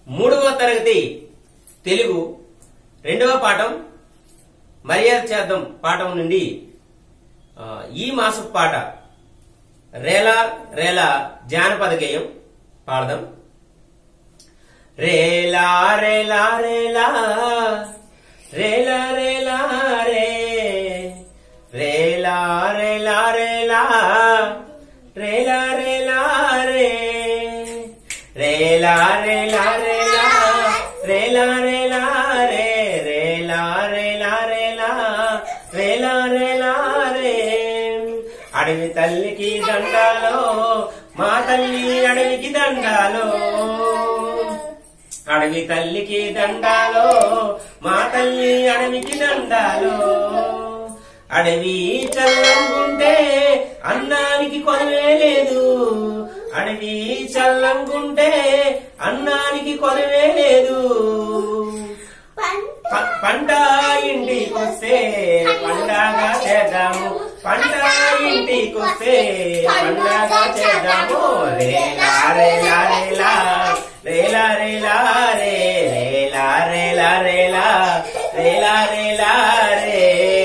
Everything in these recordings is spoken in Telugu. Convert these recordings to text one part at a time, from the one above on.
మూడవ తరగతి తెలుగు రెండవ పాఠం మర్యాద చేద్దాం పాఠం నుండి ఆ, ఈ మాసపు పాట రేలా రేలా జానపద గేయం పాడదాం రేలా రేలా రేలా రేలా రేలా రే రేలా రేలా రేలా రేలా రేలా రే రేలా రేలా రేలా రేలా రేలా రే రేలా రేలా రేలా రేలా రేలా రే అడవి తల్లికి దండాలో మా తల్లి అడవికి దండాలో అడవి తల్లికి దండాలో మా తల్లి అడవికి దండాలో అడవి చల్లంగుంటే అన్నానికి కొరవే లేదు అడవి చల్లంగుంటే అన్నానికి కొరవే లేదు ప- పంట ఇంటికొస్తే పండగ చేద్దాము పంట ఇంటికొస్తే పండగ చేద్దాము రేలా రేలా రేలా రేలా రేలా రే రేలా రేలా రేలా రేలా రేలా రే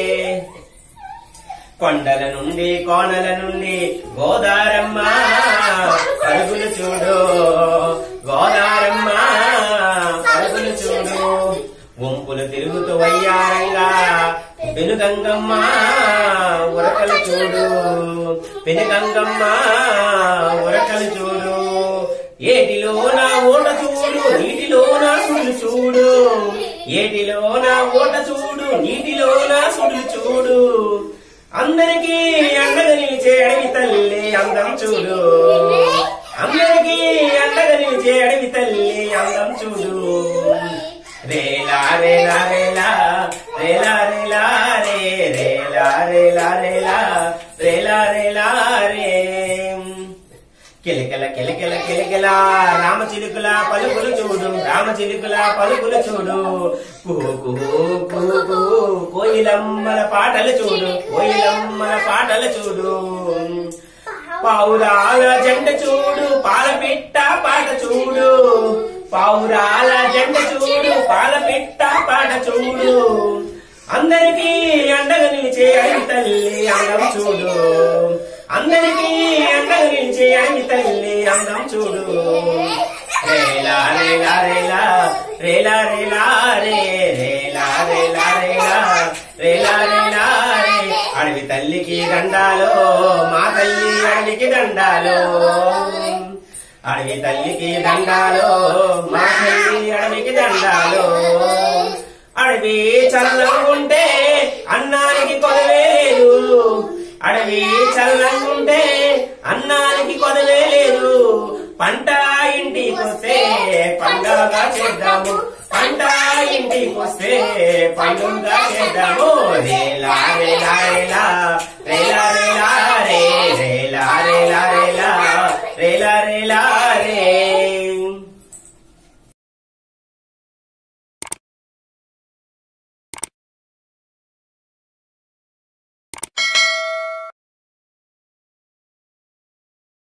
కొండల నుండి కోనల నుండి గోదారమ్మ పరుగులు చూడు గోదారమ్మ పరుగులు చూడు వంపులు తిరుగుతూ వయ్యారంగా పెనుగంగమ్మ ఉరకలు చూడు పెనుగంగమ్మ ఉరకలు చూడు ఏటిలో నా ఓట చూడు నీటిలో నా సుడు చూడు ఏటిలో నా ఓట చూడు నీటిలో నా సుడు చూడు అందరికీ అండగా నిలిచే అడవి తల్లి అందం చూడు అందరికీ అండగా నిలిచే అడవి తల్లి అందం చూడు రేలా రేలా రేలా రేలా రేలా రే రేలా రేలా రేలా రేలా రేలా రే కిలకిల కిలకిల కిలకిల రామ చిలుకుల పలుకులు చూడు రామ చిలుకుల పలుకులు చూడు కుహు కుహు కుహు కుహు కోయిలమ్మల పాటలు చూడు కోయిలమ్మల పాటలు చూడు పావురాల జంట చూడు పాల పిట్ట పాట చూడు పావురాల జంట చూడు పాల పిట్ట పాట చూడు అందరికీ అండగా నిలిచే అడవి తల్లి అందం చూడు అందరికీ అండగా నిలిచే అడవి తల్లి అందం చూడు రేలా రేలా రేలా రేలా రేలా రే రేలా రేలా రేలా రేలా రేలా రే అడవి తల్లికి దండాలో మా తల్లి అడవికి దండాలో అడవి తల్లికి దండాలో మా తల్లి అడవికి దండాలో అడవి చల్లంగుంటే అన్నానికి కొదవే లేదు అడవి చల్లంగుంటే అన్నానికి కొదవే లేదు పంట ఇంటికొస్తే పండగ చేద్దాము పంట ఇంటికొస్తే పండుగ చేద్దాము రేలా రేలా రేలా రేలా రేలా రే రేలా రేలా రేలా రేలా రేలా